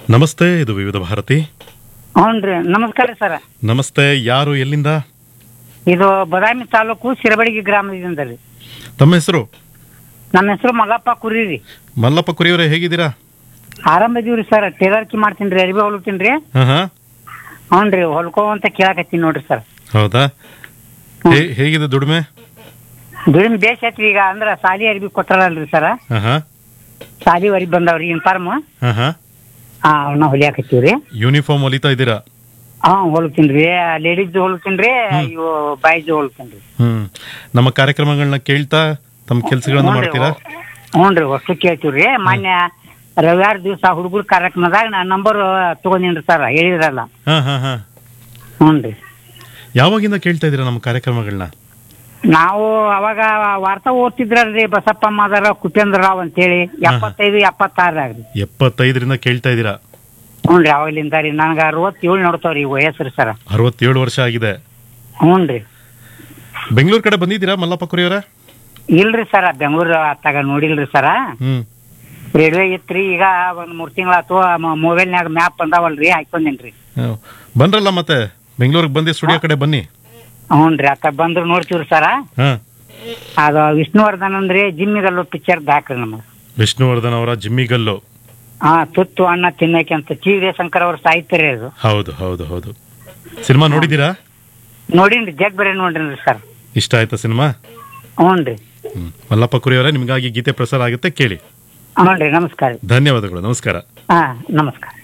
ನಮಸ್ತೆ ಇದು ವಿವಿಧ ಭಾರತಿ ಹ್ಞೂ ರೀ ನಮಸ್ಕಾರ ಸರ್ ನಮಸ್ತೆ ಯಾರು ಎಲ್ಲಿಂದ ಇದು ಬದಾಮಿ ತಾಲೂಕು ಸಿರಬಡಗಿ ಗ್ರಾಮದಿಂದ ರೀ ತಮ್ಮ ಹೆಸರು ನಮ್ಮ ಹೆಸರು ಮಲ್ಲಪ್ಪ ಕುರಿ ರೀ ಮಲ್ಲಪ್ಪ ಕುರಿಯವರೇ ಹೇಗಿದ್ದೀರಾ ಆರಾಮ ಇದೀವಿ ರೀ ಸರ್ ಟೇಲರ್ಕಿ ಮಾಡ್ತೀನಿ ರೀ ಅರಿವಿ ಹೊಲ್ತೀನಿ ರೀ ಹಾ ಹಾ ಹ್ಞೂ ರೀ ಹೊಲ್ಕೋ ಅಂತ ಕೇಳಕತ್ತೀನಿ ನೋಡ್ರಿ ಸರ್ ಹೌದಾ ಹೇ- ಹೇಗಿದೆ ದುಡಿಮೆ ದುಡಿಮೆ ಬೇಸ್ ಐತ್ರಿ ಈಗ ಅಂದ್ರೆ ಸಾಲಿ ಅರಿವಿ ಕೊಟ್ಟಾರಲ್ರಿ ಸರ್ ಹಾ ಹಾ ಸಾಲಿ ಅರಿವಿ ಬಂದಾವ್ರಿ ಇನ್ಫಾರ್ಮ್ ಹಾ ಹಾ ಹಾಂ ಅವನ್ನ ಹೊಲಿಯಾಕತ್ತೀವಿ ರೀ ಯೂನಿಫಾರ್ಮ್ ಹೊಲಿತಾ ಇದ್ದೀರಾ ಹಾಂ ಹೊಲ್ತೀನಿ ರೀ ಲೇಡೀಸ್ ಹೊಲ್ತೀನಿ ರೀ ಇವು ಬಾಯ್ಸ್ ಹೊಲ್ತೀನಿ ರೀ ಹ್ಮ್ ನಮ್ಮ ಕಾರ್ಯಕ್ರಮಗಳನ್ನ ಕೇಳ್ತಾ ತಮ್ಮ ಕೆಲಸಗಳನ್ನ ಮಾಡ್ತೀರಾ ಹ್ಞೂ ರೀ ಅಷ್ಟು ಕೇಳ್ತೀವಿ ರೀ ಮಾನ್ಯ ರವಿವಾರ ದಿವಸ ಹುಡುಗರ ಕಾರ್ಯಕ್ರಮದಾಗ ನಾ ನಂಬರ್ ತಗೊಂಡೀನಿ ಸರ್ ಹೇಳಿದ್ರಲ್ಲ ಹಾ ಹಾ ಹಾ ಹ್ಞೂ ರೀ ಯಾವಾಗಿಂದ ಕೇಳ್ತಾ ಇದ್ದೀರಾ ನಮ್ಮ ಕಾರ್ಯಕ್ರಮಗಳನ್ನ ನಾವು ಅವಾಗ ವಾರ್ತಾ ಓದ್ತಿದ್ರಲ್ರಿ ಬಸಪ್ಪ ಮಾದರ ಕುಪೇಂದ್ರ ರಾವ್ ಅಂತೇಳಿ ಎಪ್ಪತ್ತೈದು ಎಪ್ಪತ್ತಾರಾಗ ರೀ ಎಪ್ಪತ್ತೈದರಿಂದ ಕೇಳ್ತಾ ಇದ್ದೀರಾ ಹ್ಞೂ ರೀ ಅವಾಗಲಿಂದ ರೀ ನನಗೆ ಅರವತ್ತೇಳು ನೋಡ್ತಾವ್ರಿ ಈ ವಯಸ್ಸು ರೀ ಸರ್ ಅರವತ್ತೇಳು ವರ್ಷ ಆಗಿದೆ ಹ್ಞೂ ರೀ ಬೆಂಗಳೂರು ಕಡೆ ಬಂದಿದ್ದೀರಾ ಮಲ್ಲಪ್ಪ ಕುರಿಯವರೇ ಇಲ್ರಿ ಸರ ಬೆಂಗಳೂರು ಅತ್ತಾಗ ನೋಡಿಲ್ರಿ ಸರ ಹ್ಮ್ ರೇಡಿಯೋ ಇತ್ರಿ ಈಗ ಒಂದ್ ಮೂರ್ ತಿಂಗಳಾತು ಮೊಬೈಲ್ನ್ಯಾಗ ಮ್ಯಾಪ್ ಬಂದಾವಲ್ರಿ ಹಾಕೊಂಡೇನ್ರಿ ಹ್ಮ್. ಬನ್ರಲ್ಲ ಮತ್ತೆ ಬೆಂಗಳೂರಿಗೆ ಬಂದು ಸ್ಟುಡಿಯೋ ಕಡೆ ಬನ್ನಿ ಹ್ಞೂ ರೀ ಅತ್ತ ಬಂದ್ರು ನೋಡ್ತೀವ್ರಿ ಸರ ಹಾ ಅದು ವಿಷ್ಣುವರ್ಧನ್ ಅಂದ್ರೆ ಜಿಮ್ಮಿಗಲ್ಲು ಪಿಕ್ಚರ್ ಹಾಕ್ರಿ ನಮಗೆ ವಿಷ್ಣುವರ್ಧನ್ ಅವರ ಜಿಮ್ಮಿಗಲ್ಲು ಹಾ ತುತ್ತು ಅನ್ನ ತಿನ್ನಕ್ಕೆ ಅಂತ ಚಿ ಶಂಕರ್ ಅವ್ರ ಸಾಹಿತ್ಯ ರೀ ಅದು ಹೌದು ಹೌದು ಹೌದು ಸಿನಿಮಾ ನೋಡಿದ್ದೀರಾ ನೋಡಿನ್ರಿ ಜಗ್ ಬೇರೆ ನೋಡಿನ್ರಿ ಸರ್ ಇಷ್ಟ ಆಯ್ತಾ ಸಿನಿಮಾ ಹ್ಞೂ ರೀ ಹ್ಮ್. ಮಲ್ಲಪ್ಪ ಕುರಿಯವರೇ ನಿಮಗಾಗಿ ಗೀತೆ ಪ್ರಸಾರ ಆಗುತ್ತೆ ಕೇಳಿ ಹ್ಞೂ ರೀ ನಮಸ್ಕಾರ ಧನ್ಯವಾದಗಳು ನಮಸ್ಕಾರ ಹಾ ನಮಸ್ಕಾರ